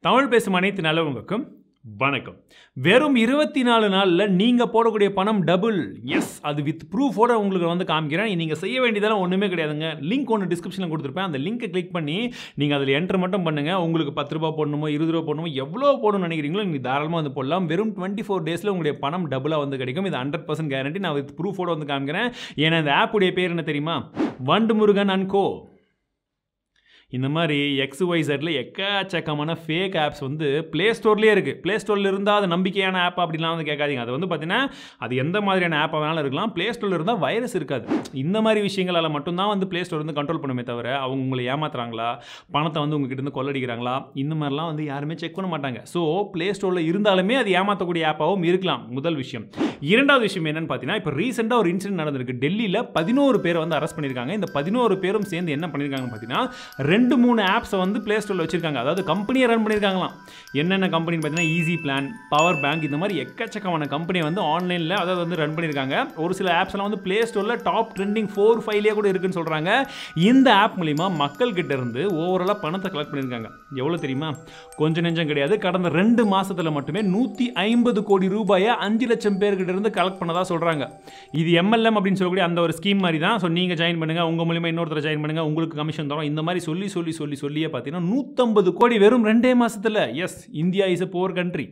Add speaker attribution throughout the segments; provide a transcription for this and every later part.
Speaker 1: தமிழ் பேசும் அனைத்து நல்லவங்களுக்கும் வணக்கம் வெறும் இருபத்தி நாலு நாளில் நீங்கள் போடக்கூடிய பணம் டபுள் எஸ் அது வித் ப்ரூஃபோட உங்களுக்கு வந்து காமிக்கிறேன் நீங்கள் செய்ய வேண்டியதெல்லாம் ஒன்றுமே கிடையாதுங்க லிங்க் ஒன்று டிஸ்கிரிப்ஷனில் கொடுத்துருப்பேன் அந்த லிங்கை கிளிக் பண்ணி நீங்கள் அதில் என்ட்ரு மட்டும் பண்ணுங்கள் உங்களுக்கு பத்து ரூபா போடணுமோ இருபது ரூபா போடணுமோ எவ்வளோ போடணும்னு நினைக்கிறீங்களோ நீங்கள் தாராளமாக வந்து போடலாம் வெறும் டுவெண்ட்டி ஃபோர் டேஸில் உங்களுடைய பணம் டபுளாக வந்து கிடைக்கும் இது ஹண்ட்ரட் பர்சன்ட் கேரண்டி நான் வித் ப்ரூஃபோட வந்து காமிக்கிறேன் ஏன்னா இந்த ஆப்புடைய பேர் என்ன தெரியுமா வண்டு முருகன் அண்ட் கோ இந்த மாதிரி எக்ஸ் ஒய் செட்டில் எக்கச்சக்கமான ஃபேக் ஆப்ஸ் வந்து ப்ளே ஸ்டோர்லேயே இருக்குது ப்ளே ஸ்டோரில் இருந்தால் அது நம்பிக்கையான ஆப் அப்படிலாம் வந்து கேட்காதீங்க அது வந்து பார்த்தீங்கன்னா அது எந்த மாதிரியான ஆப் வேணாலும் இருக்கலாம் ப்ளே ஸ்டோரில் இருந்தால் வைரஸ் இருக்காது இந்த மாதிரி விஷயங்களால் மட்டும்தான் வந்து ப்ளே ஸ்டோர் வந்து கண்ட்ரோல் பண்ணுமே தவிர அவங்க உங்களை ஏமாத்துறாங்களா பணத்தை வந்து உங்ககிட்ட இருந்து கொள்ளடிக்கிறாங்களா இந்த மாதிரிலாம் வந்து யாருமே செக் பண்ண மாட்டாங்க ஸோ ப்ளே ஸ்டோரில் இருந்தாலுமே அது ஏமாற்றக்கூடிய ஆப்பாகவும் இருக்கலாம் முதல் விஷயம் இரண்டாவது விஷயம் என்னன்னு பார்த்தீங்கன்னா இப்போ ரீசெண்டாக ஒரு இன்சிடென்ட் நடந்திருக்கு டெல்லியில் பதினோரு பேரை வந்து அரெஸ்ட் பண்ணியிருக்காங்க இந்த பதினோரு பேரும் சேர்ந்து என்ன பண்ணியிருக்காங்கன்னு பார்த்தீங்கன்னா ரெண்டு மூணு ஆப்ஸை வந்து ப்ளே ஸ்டோரில் வச்சிருக்காங்க அதாவது கம்பெனியை ரன் பண்ணியிருக்காங்களாம் என்னென்ன கம்பெனின்னு பார்த்தீங்கன்னா ஈஸி பிளான் பவர் பேங்க் இந்த மாதிரி எக்கச்சக்கமான கம்பெனியை வந்து ஆன்லைனில் அதாவது வந்து ரன் பண்ணியிருக்காங்க ஒரு சில ஆப்ஸ்லாம் வந்து ப்ளே ஸ்டோரில் டாப் ட்ரெண்டிங் ஃபோர் ஃபைவ்லேயே கூட இருக்குன்னு சொல்கிறாங்க இந்த ஆப் மூலிமா மக்கள் கிட்ட இருந்து ஓவராலாக பணத்தை கலெக்ட் பண்ணியிருக்காங்க எவ்வளோ தெரியுமா கொஞ்சம் நெஞ்சம் கிடையாது கடந்த ரெண்டு மாசத்துல மட்டுமே நூற்றி ஐம்பது கோடி ரூபாயை அஞ்சு லட்சம் பேர்கிட்ட இருந்து கலெக்ட் பண்ணதா சொல்கிறாங்க இது எம்எல்எம் அப்படின்னு சொல்லக்கூடிய அந்த ஒரு ஸ்கீம் மாதிரி தான் ஸோ நீங்கள் ஜாயின் பண்ணுங்கள் உங்கள் மூலியமாக இன்னொருத்தர் ஜாயின் பண்ணுங்கள் உங்களுக்கு கமிஷன் தரோம் இந்த மாதிரி சொல்லி சொல்லி சொல்லி சொல்லியே பார்த்தீங்கன்னா நூற்றம்பது கோடி வெறும் ரெண்டே மாசத்துல yes India is a poor country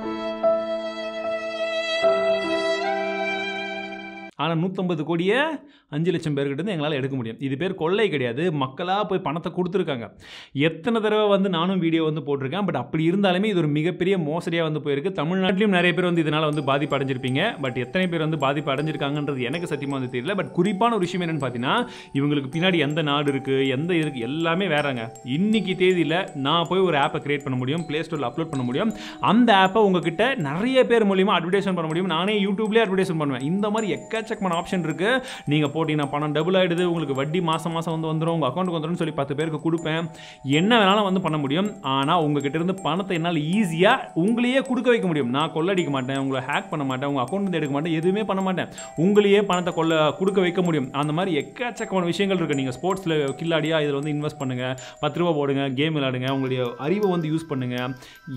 Speaker 1: ஆனால் நூற்றம்பது கோடியை அஞ்சு லட்சம் பேர்கிட்ட இருந்து எங்களால் எடுக்க முடியும் இது பேர் கொள்ளை கிடையாது மக்களாக போய் பணத்தை கொடுத்துருக்காங்க எத்தனை தடவை வந்து நானும் வீடியோ வந்து போட்டிருக்கேன் பட் அப்படி இருந்தாலுமே இது ஒரு மிகப்பெரிய மோசடியாக வந்து போயிருக்கு தமிழ்நாட்டிலும் நிறைய பேர் வந்து இதனால் வந்து பாதிப்பு அடைஞ்சிருப்பீங்க பட் எத்தனை பேர் வந்து பாதிப்பு அடைஞ்சிருக்காங்கன்றது எனக்கு சத்தியமாக வந்து தெரியல பட் குறிப்பான ஒரு விஷயம் என்னென்னு பார்த்தீங்கன்னா இவங்களுக்கு பின்னாடி எந்த நாடு இருக்குது எந்த இருக்குது எல்லாமே வேறங்க இன்னைக்கு தேதியில் நான் போய் ஒரு ஆப்பை கிரியேட் பண்ண முடியும் ப்ளே ஸ்டோரில் அப்லோட் பண்ண முடியும் அந்த ஆப்பை உங்ககிட்ட நிறைய பேர் மூலியமாக அட்வர்டைஸ்மெண்ட் பண்ண முடியும் நானே யூடியூப்லேயே அட்வர்டைஸ்மெண்ட் பண்ணுவேன் இந்த மாதிரி எக்கச்சக்கமான ஆப்ஷன் இருக்குது நீங்கள் போட்டிங்கன்னா பணம் டபுள் ஆகிடுது உங்களுக்கு வட்டி மாதம் மாதம் வந்து வந்துடும் உங்கள் அக்கௌண்ட்டுக்கு வந்துடும் சொல்லி பத்து பேருக்கு கொடுப்பேன் என்ன வேணாலும் வந்து பண்ண முடியும் ஆனால் உங்ககிட்ட இருந்து பணத்தை என்னால் ஈஸியாக உங்களையே கொடுக்க வைக்க முடியும் நான் கொள்ளடிக்க மாட்டேன் உங்களை ஹேக் பண்ண மாட்டேன் உங்கள் அக்கௌண்ட் எடுக்க மாட்டேன் எதுவுமே பண்ண மாட்டேன் உங்களையே பணத்தை கொள்ள கொடுக்க வைக்க முடியும் அந்த மாதிரி எக்கச்சக்கமான விஷயங்கள் இருக்குது நீங்கள் ஸ்போர்ட்ஸில் கில்லாடியாக இதில் வந்து இன்வெஸ்ட் பண்ணுங்கள் பத்து ரூபா போடுங்க கேம் விளையாடுங்க உங்களுடைய அறிவை வந்து யூஸ் பண்ணுங்கள்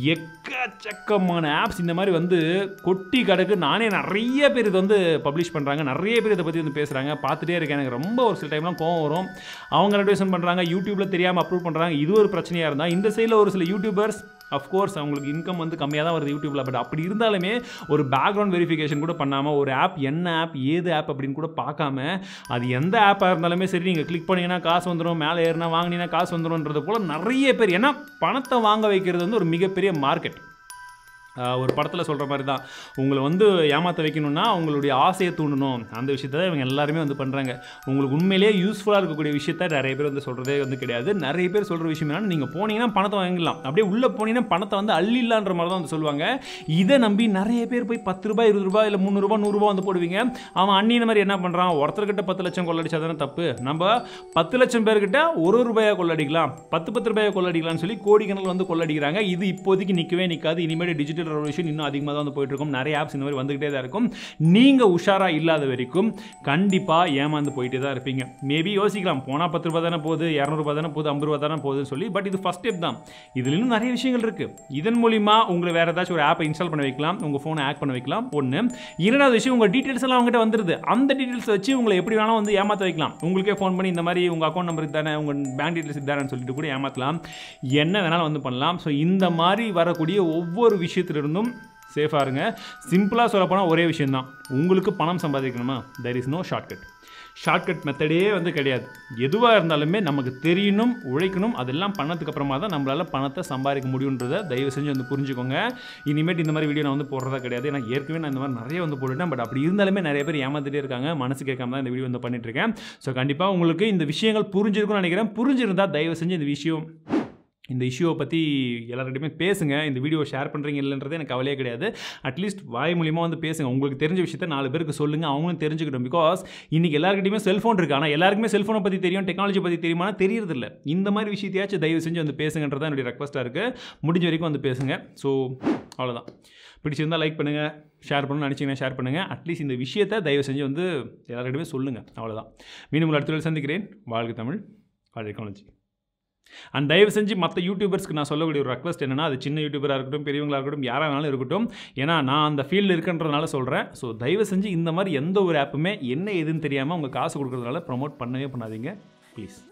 Speaker 1: எக்கச்சக்கமான ஆப்ஸ் இந்த மாதிரி வந்து கொட்டி கிடக்கு நானே நிறைய பேர் இது வந்து பப்ளிஷ் பண்ணுறாங்க நிறைய பேர் இதை பற்றி வந்து பேசுகிறாங்க பார்த்துட்டே இருக்கேன் எனக்கு ரொம்ப ஒரு சில டைம்லாம் கோவம் வரும் அவங்க அட்வைசன் பண்ணுறாங்க யூடியூப்பில் தெரியாமல் அப்ரூவ் பண்ணுறாங்க இது ஒரு பிரச்சனையாக இருந்தால் இந்த சைடில் ஒரு சில யூடியூபர்ஸ் அஃப்கோர்ஸ் அவங்களுக்கு இன்கம் வந்து கம்மியாக தான் வருது யூடியூப்பில் பட் அப்படி இருந்தாலுமே ஒரு பேக்ரவுண்ட் வெரிஃபிகேஷன் கூட பண்ணாமல் ஒரு ஆப் என்ன ஆப் ஏது ஆப் அப்படின்னு கூட பார்க்காம அது எந்த ஆப்பாக இருந்தாலுமே சரி நீங்கள் கிளிக் பண்ணிங்கன்னா காசு வந்துடும் மேலே ஏறினா வாங்கினீங்கன்னா காசு வந்துடும்ன்றது போல் நிறைய பேர் ஏன்னா பணத்தை வாங்க வைக்கிறது வந்து ஒரு மிகப்பெரிய மார்க்கெட் ஆஹ் ஒரு படத்தில் சொல்கிற மாதிரி தான் உங்களை வந்து ஏமாற்ற வைக்கணும்னா உங்களுடைய ஆசையை தூண்டணும் அந்த விஷயத்த தான் இவங்க எல்லாருமே வந்து பண்ணுறாங்க உங்களுக்கு உண்மையிலேயே யூஸ்ஃபுல்லாக இருக்கக்கூடிய விஷயத்த நிறைய பேர் வந்து சொல்கிறதே வந்து கிடையாது நிறைய பேர் சொல்கிற விஷயம் என்னன்னா நீங்கள் போனீங்கன்னா பணத்தை வாங்கிடலாம் அப்படியே உள்ளே போனீங்கன்னா பணத்தை வந்து அள்ளிடலான்ற மாதிரி தான் வந்து சொல்லுவாங்க இதை நம்பி நிறைய பேர் போய் பத்து ரூபாய் இருபது ரூபாய் இல்லை முந்நூறுரூபா நூறுரூவா வந்து போடுவீங்க அவன் அண்ணின மாதிரி என்ன பண்ணுறான் ஒருத்தர்கிட்ட பத்து லட்சம் கொள்ளடிச்சா தானே தப்பு நம்ம பத்து லட்சம் பேர்கிட்ட ஒரு ஒரு ரூபாயை கொள்ளடிக்கலாம் பத்து பத்து ரூபாயை கொள்ளடிக்கலாம்னு சொல்லி கோடிக்கணக்கில் வந்து கொள்ளடிக்கிறாங்க இது இப்போதைக்கு நிற்கவே நிற்காது இனிமேல் டிஜிட்டல் ரெவல்யூஷன் இன்னும் அதிகமாக தான் வந்து போயிட்டு இருக்கும் நிறைய ஆப்ஸ் இந்த மாதிரி வந்துகிட்டே தான் இருக்கும் நீங்கள் உஷாராக இல்லாத வரைக்கும் கண்டிப்பாக ஏமாந்து போயிட்டே தான் இருப்பீங்க மேபி யோசிக்கலாம் போனால் பத்து ரூபா தானே போகுது இரநூறுபா தானே போகுது ஐம்பது ரூபா தானே போகுதுன்னு சொல்லி பட் இது ஃபஸ்ட் ஸ்டெப் தான் இதில் இன்னும் நிறைய விஷயங்கள் இருக்குது இதன் மூலிமா உங்களை வேறு ஏதாச்சும் ஒரு ஆப்பை இன்ஸ்டால் பண்ண வைக்கலாம் உங்கள் ஃபோனை ஆக் பண்ண வைக்கலாம் ஒன்று இரண்டாவது விஷயம் உங்கள் டீட்டெயில்ஸ் எல்லாம் அவங்ககிட்ட வந்துருது அந்த டீட்டெயில்ஸ் வச்சு உங்களை எப்படி வேணாலும் வந்து ஏமாற்ற வைக்கலாம் உங்களுக்கே ஃபோன் பண்ணி இந்த மாதிரி உங்கள் அக்கௌண்ட் நம்பர் தானே உங்கள் பேங்க் டீட்டெயில்ஸ் தானேன்னு சொல்லிட்டு கூட ஏமாற்றலாம் என்ன வேணாலும் வந்து பண்ணலாம் ஸோ இந்த மாதிரி வரக்கூடிய ஒவ்வொரு விஷயத்திலிருந்தும் சேஃபாக இருங்க சிம்பிளாக சொல்லப்போனால் ஒரே விஷயந்தான் உங்களுக்கு பணம் சம்பாதிக்கணுமா there is no shortcut shortcut மெத்தடே வந்து கிடையாது எதுவாக இருந்தாலுமே நமக்கு தெரியணும் உழைக்கணும் அதெல்லாம் பண்ணதுக்கு அப்புறமா தான் நம்மளால் பணத்தை சம்பாதிக்க முடியுன்றதை தயவு செஞ்சு வந்து புரிஞ்சுக்கோங்க இனிமேட்டு இந்த மாதிரி வீடியோ நான் வந்து போடுறதா கிடையாது ஏன்னா ஏற்கனவே நான் இந்த மாதிரி நிறைய வந்து போட்டுட்டேன் பட் அப்படி இருந்தாலுமே நிறைய பேர் ஏமாத்திட்டே இருக்காங்க மனசு கேட்காம தான் இந்த வீடியோ வந்து பண்ணிட்டு இருக்கேன் ஸோ கண்டிப்பாக உங்களுக்கு இந்த விஷயங்கள் புரிஞ்சிருக்கும்னு நினைக்கிறேன் புரிஞ்சிருந்தா தயவு செஞ்சு இந்த விஷயம் இந்த இஷ்யூவை பற்றி எல்லார்கிட்டையுமே பேசுங்க இந்த வீடியோ ஷேர் பண்ணுறீங்க இல்லைன்றது எனக்கு கவலையே கிடையாது அட்லீஸ்ட் வாய் மூலியமாக வந்து பேசுங்க உங்களுக்கு தெரிஞ்ச விஷயத்த நாலு பேருக்கு சொல்லுங்கள் அவங்களும் தெரிஞ்சுக்கிட்டோம் பிகாஸ் இன்றைக்கி எல்லாருக்கிட்டையுமே செல்ஃபோன் இருக்குது ஆனால் எல்லாருக்குமே செல்ஃபோனை பற்றி தெரியும் டெக்னாலஜி பற்றி தெரியுமானா தெரியறதில்ல இந்த மாதிரி விஷயத்தையாச்சும் தயவு செஞ்சு வந்து பேசுங்கன்றது தான் என்னுடைய ரெக்வஸ்ட்டாக இருக்குது முடிஞ்ச வரைக்கும் வந்து பேசுங்க ஸோ அவ்வளோதான் பிடிச்சிருந்தால் லைக் பண்ணுங்கள் ஷேர் பண்ணணும்னு நினச்சிங்கன்னா ஷேர் பண்ணுங்கள் அட்லீஸ்ட் இந்த விஷயத்தை தயவு செஞ்சு வந்து எல்லாருக்கிட்டையுமே சொல்லுங்கள் அவ்வளோதான் மீண்டும் உங்கள் அடுத்த வேளை சந்திக்கிறேன் வாழ்க தமிழ் வாழ்க டெக்னாலஜி அண்ட் தயவு செஞ்சு மற்ற யூடியூபர்ஸ்க்கு நான் சொல்லக்கூடிய ஒரு ரெக்வஸ்ட் என்னன்னா அது சின்ன யூடியூபராக இருக்கட்டும் பெரியவங்களா இருக்கட்டும் யாரானாலும் இருக்கட்டும் ஏன்னா நான் அந்த ஃபீல்டில் இருக்குன்றதுனால சொல்கிறேன் ஸோ தயவு செஞ்சு இந்த மாதிரி எந்த ஒரு ஆப்புமே என்ன ஏதுன்னு தெரியாமல் உங்கள் காசு கொடுக்குறதுனால ப்ரோமோட் பண்ணவே பண்ணாதீங்க ப்ளீஸ்